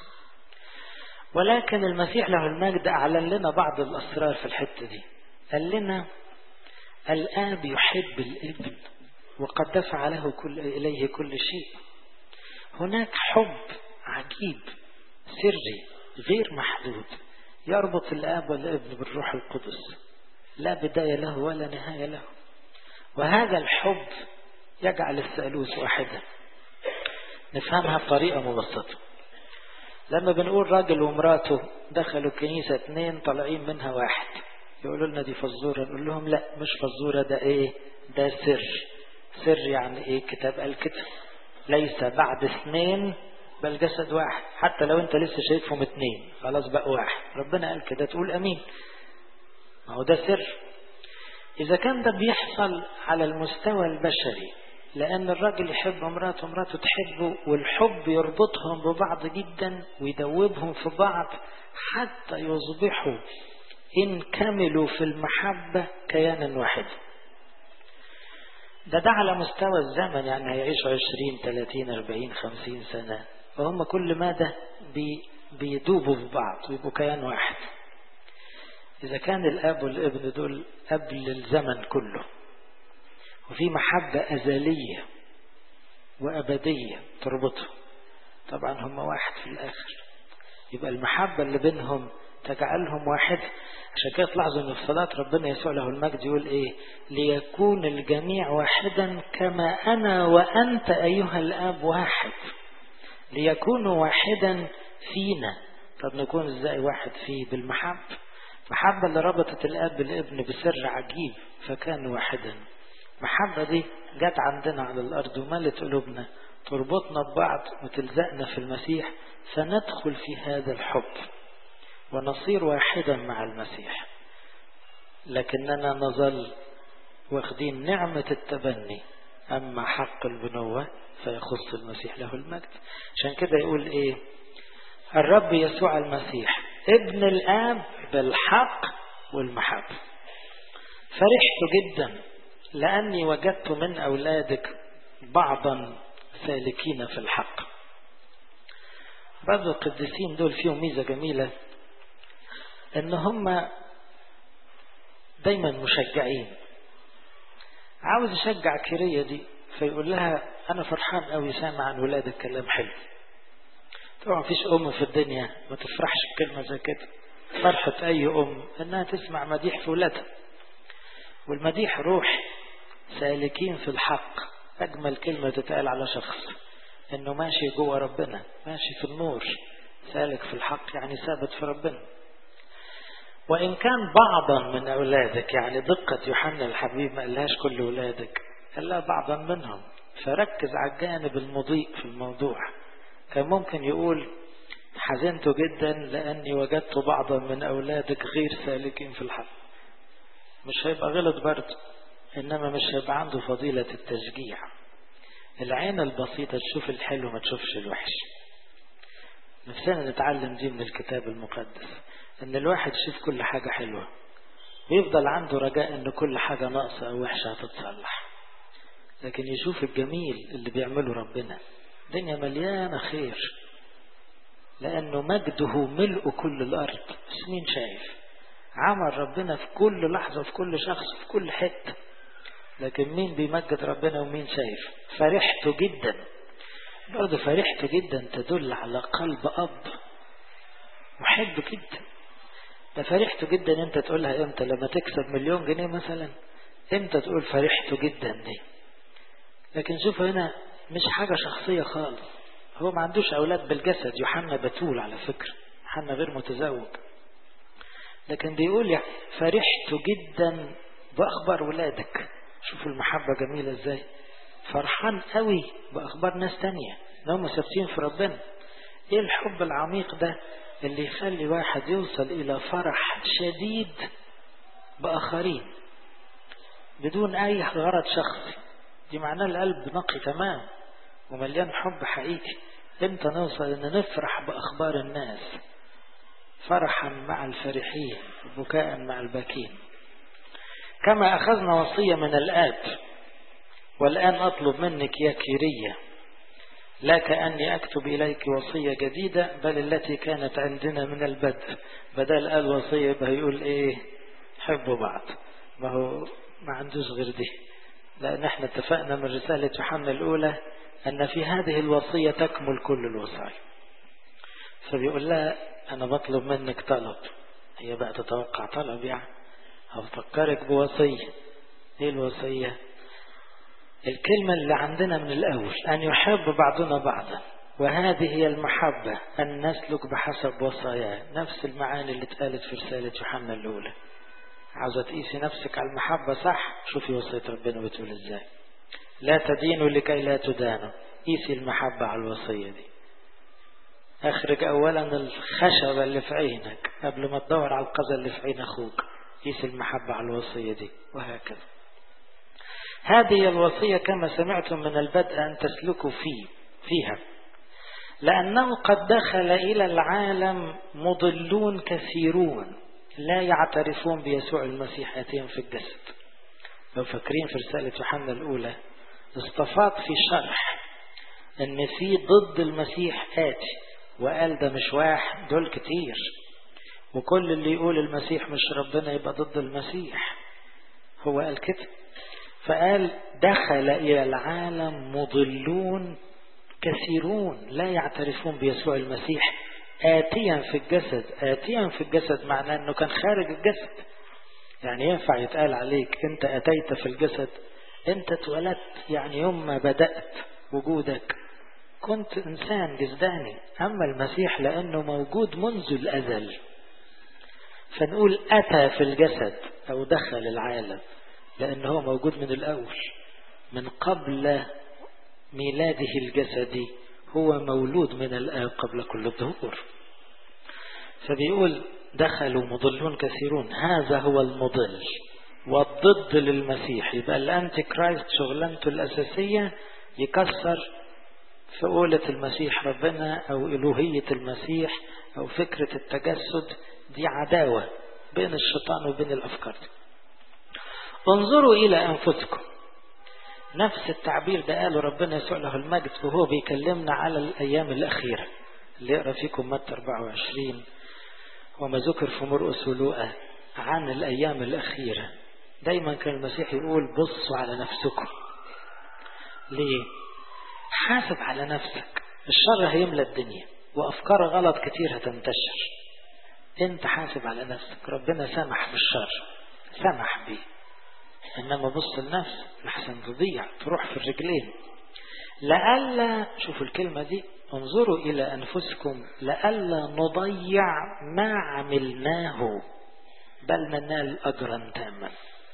ولكن المسيح له المجد أعلن لنا بعض الأسرار في الحتة دي قال لنا الآب يحب الابن وقد دفع له كل إليه كل شيء هناك حب عجيب سري غير محدود يربط الآب والابن بالروح القدس لا بداية له ولا نهاية له وهذا الحب يجعل الثالوث واحدا نفهمها بطريقة مبسطة لما بنقول راجل ومراته دخلوا الكنيسة اتنين طالعين منها واحد يقولوا لنا دي فزورة نقول لهم لا مش فزورة ده ايه ده سر سر يعني ايه كتاب قال كده ليس بعد اثنين بل جسد واحد حتى لو انت لسه شايفهم اتنين خلاص بقى واحد ربنا قال كده تقول امين ما هو ده سر اذا كان ده بيحصل على المستوى البشري لان الراجل يحب مراته ومراته تحبه والحب يربطهم ببعض جدا ويدوبهم في بعض حتى يصبحوا ان كملوا في المحبة كيانا واحدا ده ده على مستوى الزمن يعني هيعيشوا عشرين ثلاثين أربعين خمسين سنة فهم كل مادة بي بيدوبوا في بعض ويبقوا كيان واحد إذا كان الأب والابن دول قبل الزمن كله وفي محبة أزلية وأبدية تربطهم طبعا هم واحد في الآخر يبقى المحبة اللي بينهم تجعلهم واحد عشان كده تلاحظوا ان في صلاة ربنا يسوع له المجد يقول ايه ليكون الجميع واحدا كما انا وانت ايها الاب واحد ليكونوا واحدا فينا طب نكون ازاي واحد فيه بالمحبة محبة اللي ربطت الاب بالابن بسر عجيب فكانوا واحدا المحبة دي جت عندنا على الارض وملت قلوبنا تربطنا ببعض وتلزقنا في المسيح فندخل في هذا الحب ونصير واحدا مع المسيح لكننا نظل واخدين نعمة التبني أما حق البنوة فيخص المسيح له المجد عشان كده يقول إيه الرب يسوع المسيح ابن الآب بالحق والمحبة فرحت جدا لأني وجدت من أولادك بعضا سالكين في الحق بعض القديسين دول فيهم ميزة جميلة ان هم دايما مشجعين عاوز يشجع كيرية دي فيقول لها انا فرحان قوي سامع عن ولادك كلام حلو طبعا مفيش ام في الدنيا ما تفرحش بكلمة زي كده فرحة اي ام انها تسمع مديح في ولادها والمديح روح سالكين في الحق اجمل كلمة تتقال على شخص انه ماشي جوه ربنا ماشي في النور سالك في الحق يعني ثابت في ربنا وإن كان بعضا من أولادك يعني دقة يوحنا الحبيب ما قالهاش كل أولادك قال لها بعضا منهم فركز على الجانب المضيء في الموضوع كان ممكن يقول حزنت جدا لأني وجدت بعضا من أولادك غير سالكين في الحق مش هيبقى غلط برضه إنما مش هيبقى عنده فضيلة التشجيع العين البسيطة تشوف الحلو ما تشوفش الوحش نفسنا نتعلم دي من الكتاب المقدس ان الواحد يشوف كل حاجة حلوة ويفضل عنده رجاء ان كل حاجة ناقصة او وحشة هتتصلح لكن يشوف الجميل اللي بيعمله ربنا الدنيا مليانة خير لانه مجده ملء كل الارض بس مين شايف عمل ربنا في كل لحظة في كل شخص في كل حتة لكن مين بيمجد ربنا ومين شايف فرحت جدا برضه فرحت جدا تدل على قلب أب محب جدا ده فرحت جدا انت تقولها امتى لما تكسب مليون جنيه مثلا امتى تقول فرحت جدا دي لكن شوف هنا مش حاجة شخصية خالص هو ما عندوش أولاد بالجسد يوحنا بتول على فكرة يوحنا غير متزوج لكن بيقول يعني فرحت جدا بأخبار ولادك شوفوا المحبة جميلة ازاي فرحان قوي بأخبار ناس تانية انهم ثابتين في ربنا ايه الحب العميق ده اللي يخلي واحد يوصل الى فرح شديد بآخرين بدون اي غرض شخصي دي معناه القلب نقي تمام ومليان حب حقيقي امتى نوصل ان نفرح باخبار الناس فرحا مع الفرحين بكاء مع الباكين كما اخذنا وصيه من الاب والان اطلب منك يا كيريه لا كاني اكتب اليك وصيه جديده بل التي كانت عندنا من البدء بدل قال وصيه يبقى يقول ايه حبوا بعض ما هو ما عندوش غير دي لأن احنا اتفقنا من رسالة يوحنا الأولى أن في هذه الوصية تكمل كل الوصايا فبيقول لها أنا بطلب منك طلب هي بقى تتوقع طلب يعني هفكرك بوصية إيه الوصية الكلمة اللي عندنا من الأول أن يحب بعضنا بعضا وهذه هي المحبة أن نسلك بحسب وصاياه نفس المعاني اللي اتقالت في رسالة يوحنا الأولى عاوزة تقيسي نفسك على المحبة صح شوفي وصية ربنا بتقول ازاي لا تدينوا لكي لا تدانوا قيسي المحبة على الوصية دي اخرج اولا الخشبة اللي في عينك قبل ما تدور على القذى اللي في عين اخوك قيسي المحبة على الوصية دي وهكذا هذه الوصية كما سمعتم من البدء أن تسلكوا فيه فيها لأنه قد دخل إلى العالم مضلون كثيرون لا يعترفون بيسوع المسيح آتيا في الجسد لو فاكرين في رسالة يوحنا الأولى استفاض في شرح ان في ضد المسيح آتي وقال ده مش واحد دول كتير وكل اللي يقول المسيح مش ربنا يبقى ضد المسيح هو قال كده فقال دخل إلى العالم مضلون كثيرون لا يعترفون بيسوع المسيح آتيا في الجسد آتيا في الجسد معناه أنه كان خارج الجسد يعني ينفع يتقال عليك أنت أتيت في الجسد أنت اتولدت يعني يوم ما بدأت وجودك كنت إنسان جسداني أما المسيح لأنه موجود منذ الأزل فنقول أتى في الجسد أو دخل العالم لأنه هو موجود من الأول من قبل ميلاده الجسدي هو مولود من الآب قبل كل الظهور فبيقول دخلوا مضلون كثيرون هذا هو المضل والضد للمسيح يبقى الأنتي كرايست شغلانته الأساسية يكسر في قولة المسيح ربنا أو إلوهية المسيح أو فكرة التجسد دي عداوة بين الشيطان وبين الأفكار دي انظروا إلى أنفسكم نفس التعبير ده قاله ربنا يسوع له المجد وهو بيكلمنا على الأيام الأخيرة اللي يقرأ فيكم متى 24 وما ذكر في مرقس ولوقا عن الأيام الأخيرة دايما كان المسيح يقول بصوا على نفسكم ليه حاسب على نفسك الشر هيملى الدنيا وأفكار غلط كتير هتنتشر انت حاسب على نفسك ربنا سمح بالشر سمح بيه انما بص لنفسك لحسن تضيع تروح في الرجلين لئلا شوفوا الكلمة دي انظروا إلى أنفسكم لئلا نضيع ما عملناه بل ننال أجرا تاما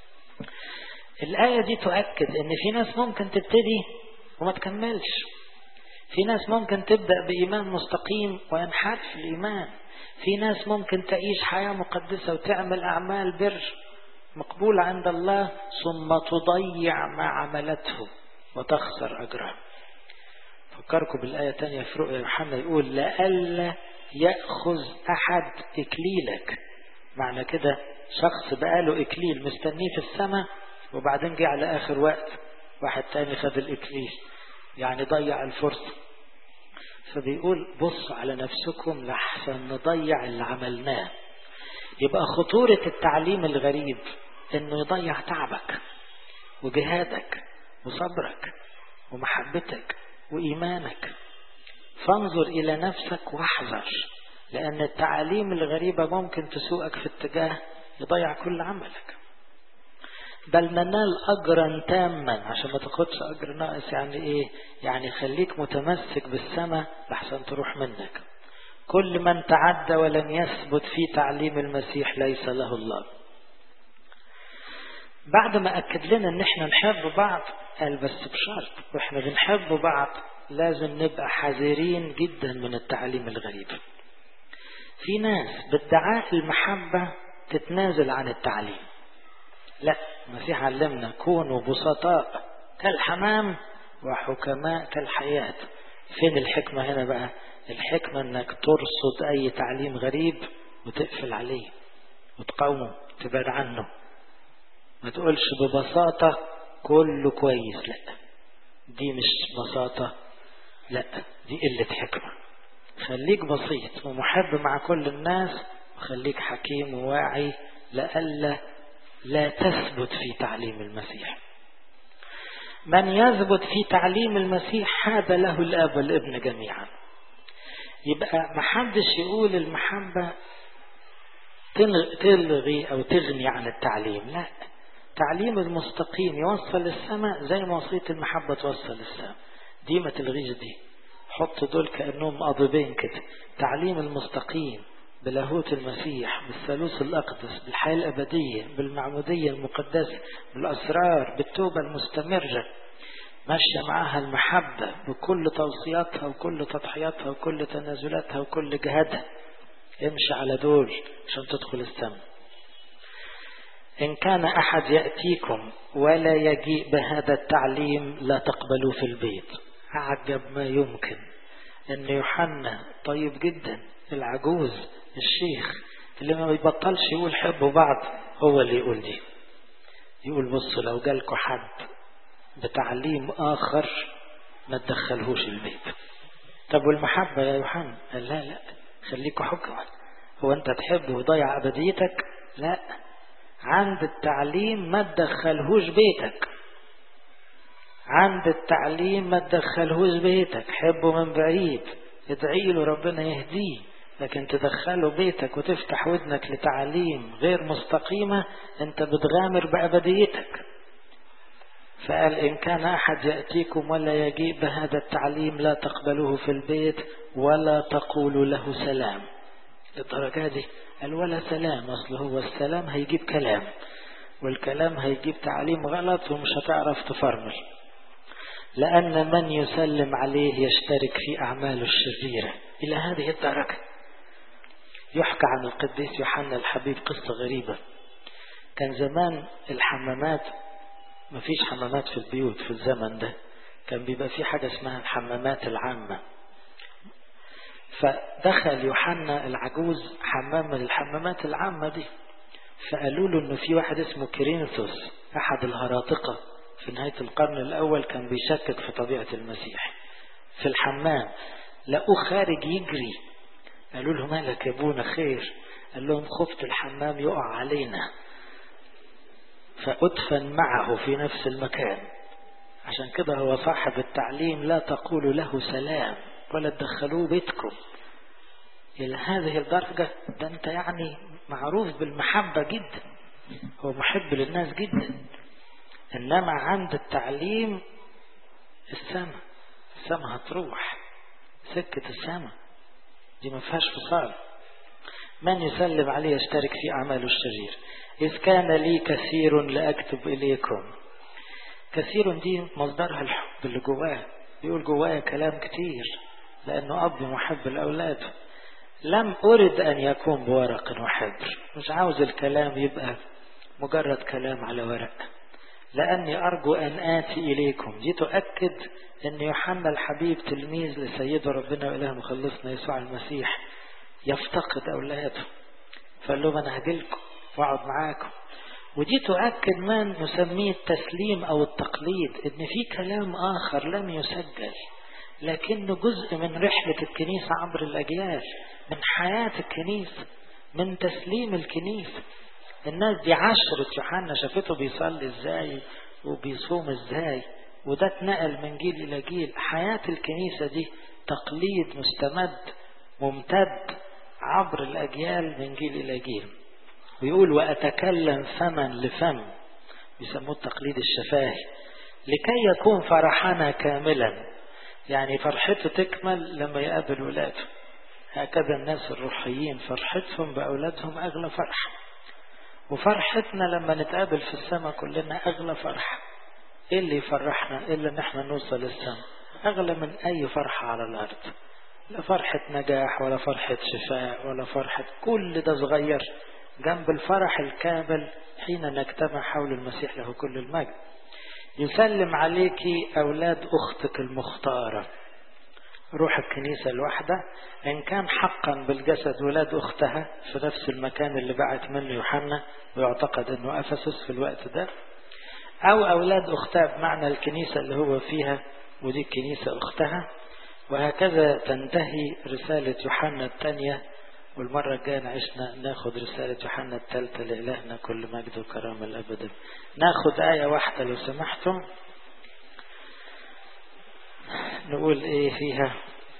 الآية دي تؤكد أن في ناس ممكن تبتدي وما تكملش في ناس ممكن تبدأ بإيمان مستقيم وينحرف الإيمان في ناس ممكن تعيش حياة مقدسة وتعمل أعمال بر مقبولة عند الله ثم تضيع ما عملته وتخسر أجرها فكركم بالآية تانية في رؤيا يوحنا يقول لئلا يأخذ أحد إكليلك معنى كده شخص بقاله إكليل مستنيه في السماء وبعدين جه على آخر وقت واحد تاني خد الإكليل يعني ضيع الفرصة فبيقول بصوا على نفسكم لحسن نضيع اللي عملناه يبقى خطورة التعليم الغريب انه يضيع تعبك وجهادك وصبرك ومحبتك وإيمانك فانظر إلى نفسك واحذر لأن التعاليم الغريبة ممكن تسوقك في اتجاه يضيع كل عملك بل ننال أجرا تاما عشان ما تاخدش أجر ناقص يعني إيه يعني خليك متمسك بالسماء لحسن تروح منك كل من تعدى ولم يثبت في تعليم المسيح ليس له الله بعد ما أكد لنا إن إحنا نحب بعض قال بس بشرط وإحنا بنحب بعض لازم نبقى حذرين جدا من التعليم الغريب في ناس بادعاء المحبة تتنازل عن التعليم لا المسيح علمنا كونوا بسطاء كالحمام وحكماء كالحياة فين الحكمة هنا بقى الحكمة انك ترصد اي تعليم غريب وتقفل عليه وتقاومه تبعد عنه ما تقولش ببساطة كله كويس لا دي مش بساطة لا دي قلة حكمة خليك بسيط ومحب مع كل الناس وخليك حكيم وواعي لئلا لا تثبت في تعليم المسيح من يثبت في تعليم المسيح حاب له الاب والابن جميعا يبقى محدش يقول المحبة تلغي او تغني عن التعليم لا تعليم المستقيم يوصل للسماء زي ما وصية المحبة توصل للسماء دي ما تلغيش دي حط دول كأنهم قضيبين كده تعليم المستقيم بلاهوت المسيح بالثالوث الأقدس بالحياة الأبدية بالمعمودية المقدسة بالأسرار بالتوبة المستمرة ماشية معاها المحبة بكل توصياتها وكل تضحياتها وكل تنازلاتها وكل جهادها امشي على دول عشان تدخل السماء إن كان أحد يأتيكم ولا يجيء بهذا التعليم لا تقبلوا في البيت أعجب ما يمكن أن يوحنا طيب جدا العجوز الشيخ اللي ما بيبطلش يقول حبوا بعض هو اللي يقول دي يقول بصوا لو جالكوا حد بتعليم آخر ما تدخلهوش البيت طب والمحبة يا يوحنا قال لا لا خليكوا حكمة هو أنت تحب ويضيع أبديتك لا عند التعليم ما تدخلهوش بيتك عند التعليم ما تدخلهوش بيتك حبه من بعيد ادعي له ربنا يهديه لكن تدخله بيتك وتفتح ودنك لتعاليم غير مستقيمة انت بتغامر بأبديتك فقال إن كان أحد يأتيكم ولا يجيء بهذا التعليم لا تقبلوه في البيت ولا تقولوا له سلام للدرجة دي قال ولا سلام أصل هو السلام هيجيب كلام والكلام هيجيب تعليم غلط ومش هتعرف تفرمل لأن من يسلم عليه يشترك في أعماله الشريرة إلى هذه الدرجة يحكى عن القديس يوحنا الحبيب قصة غريبة كان زمان الحمامات ما فيش حمامات في البيوت في الزمن ده كان بيبقى في حاجة اسمها الحمامات العامة فدخل يوحنا العجوز حمام من الحمامات العامة دي فقالوا له انه في واحد اسمه كيرينثوس احد الهراطقة في نهاية القرن الاول كان بيشكك في طبيعة المسيح في الحمام لقوه خارج يجري قالوا له مالك يا ابونا خير قال لهم خفت الحمام يقع علينا فأدفن معه في نفس المكان عشان كده هو صاحب التعليم لا تقولوا له سلام ولا تدخلوه بيتكم إلى هذه الدرجة ده أنت يعني معروف بالمحبة جدا هو محب للناس جدا إنما عند التعليم السماء السماء هتروح سكة السماء دي ما فيهاش فصال من يسلم عليه يشترك في أعماله الشرير إذ كان لي كثير لأكتب إليكم كثير دي مصدرها الحب اللي جواه بيقول جوايا كلام كتير لأنه أب محب لأولاده لم أرد أن يكون بورق وحبر مش عاوز الكلام يبقى مجرد كلام على ورق لأني أرجو أن آتي إليكم دي تؤكد أن يوحنا الحبيب تلميذ لسيد ربنا وإله مخلصنا يسوع المسيح يفتقد أولاده فقال لهم أنا هجيلكم وأقعد معاكم ودي تؤكد ما نسميه التسليم أو التقليد إن في كلام آخر لم يسجل لكنه جزء من رحلة الكنيسة عبر الأجيال من حياة الكنيسة من تسليم الكنيسة الناس دي عشرة يوحنا شافته بيصلي ازاي وبيصوم ازاي وده اتنقل من جيل الى جيل حياة الكنيسة دي تقليد مستمد ممتد عبر الاجيال من جيل الى جيل ويقول واتكلم فما لفم بيسموه التقليد الشفاهي لكي يكون فرحنا كاملا يعني فرحته تكمل لما يقابل ولاده هكذا الناس الروحيين فرحتهم بأولادهم أغلى فرحة وفرحتنا لما نتقابل في السماء كلنا أغلى فرحة إيه اللي يفرحنا إلا إن احنا نوصل للسماء أغلى من أي فرحة على الأرض لا فرحة نجاح ولا فرحة شفاء ولا فرحة كل ده صغير جنب الفرح الكامل حين نجتمع حول المسيح له كل المجد يسلم عليك أولاد أختك المختارة روح الكنيسة الواحدة إن كان حقا بالجسد ولاد أختها في نفس المكان اللي بعت منه يوحنا ويعتقد أنه أفسس في الوقت ده أو أولاد أختها بمعنى الكنيسة اللي هو فيها ودي الكنيسة أختها وهكذا تنتهي رسالة يوحنا الثانية والمرة الجاية نعيشنا ناخد رسالة يوحنا الثالثة لإلهنا كل مجد وكرامة الأبد ناخد آية واحدة لو سمحتم نقول إيه فيها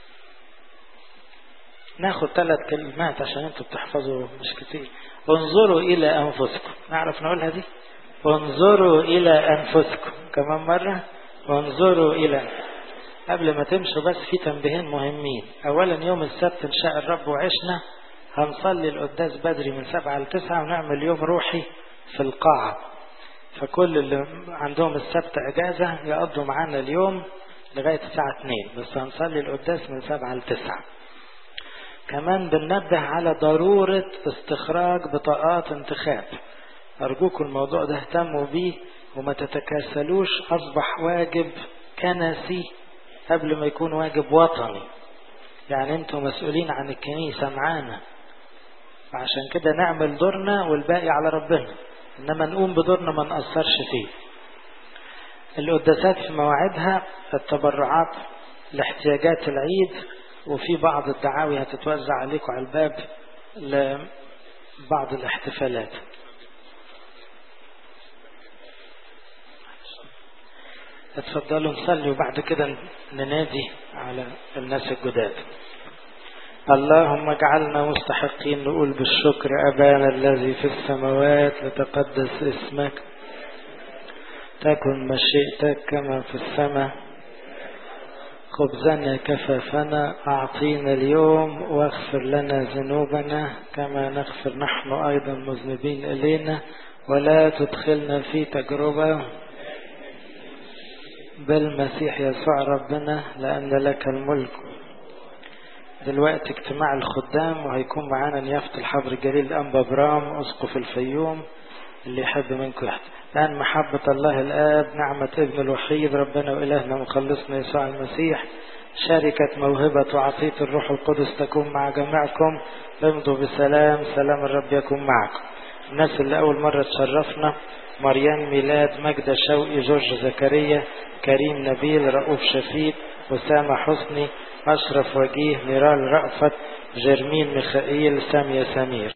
ناخد ثلاث كلمات عشان انتوا بتحفظوا مش كتير انظروا إلى أنفسكم نعرف نقولها دي انظروا إلى أنفسكم كمان مرة انظروا إلى قبل ما تمشوا بس في تنبيهين مهمين أولا يوم السبت إن شاء الرب وعشنا هنصلي القداس بدري من سبعة لتسعة ونعمل يوم روحي في القاعة فكل اللي عندهم السبت أجازة يقضوا معانا اليوم لغاية الساعة 2 بس هنصلي القداس من سبعة لتسعة كمان بننبه على ضرورة استخراج بطاقات انتخاب أرجوكم الموضوع ده اهتموا بيه وما تتكاسلوش أصبح واجب كنسي قبل ما يكون واجب وطني يعني انتم مسؤولين عن الكنيسة معانا عشان كده نعمل دورنا والباقي على ربنا انما نقوم بدورنا ما نقصرش فيه القداسات في مواعيدها التبرعات لاحتياجات العيد وفي بعض الدعاوي هتتوزع عليكم على الباب لبعض الاحتفالات اتفضلوا نصلي وبعد كده ننادي على الناس الجداد اللهم اجعلنا مستحقين نقول بالشكر أبانا الذي في السماوات لتقدس اسمك تكن مشيئتك كما في السماء خبزنا كفافنا أعطينا اليوم واغفر لنا ذنوبنا كما نغفر نحن أيضا مذنبين إلينا ولا تدخلنا في تجربة بالمسيح يسوع ربنا لأن لك الملك دلوقتي اجتماع الخدام وهيكون معانا نيافة الحبر الجليل الأنبا برام أسقف الفيوم اللي يحب منكم يحب الآن محبة الله الآب نعمة ابن الوحيد ربنا وإلهنا مخلصنا يسوع المسيح شركة موهبة وعطية الروح القدس تكون مع جميعكم امضوا بسلام سلام الرب يكون معكم الناس اللي أول مرة تشرفنا مريم ميلاد مجدة شوقي جورج زكريا كريم نبيل رؤوف شفيق أسامة حسني أشرف وجيه نيرال رأفت جرمين ميخائيل سامية سمير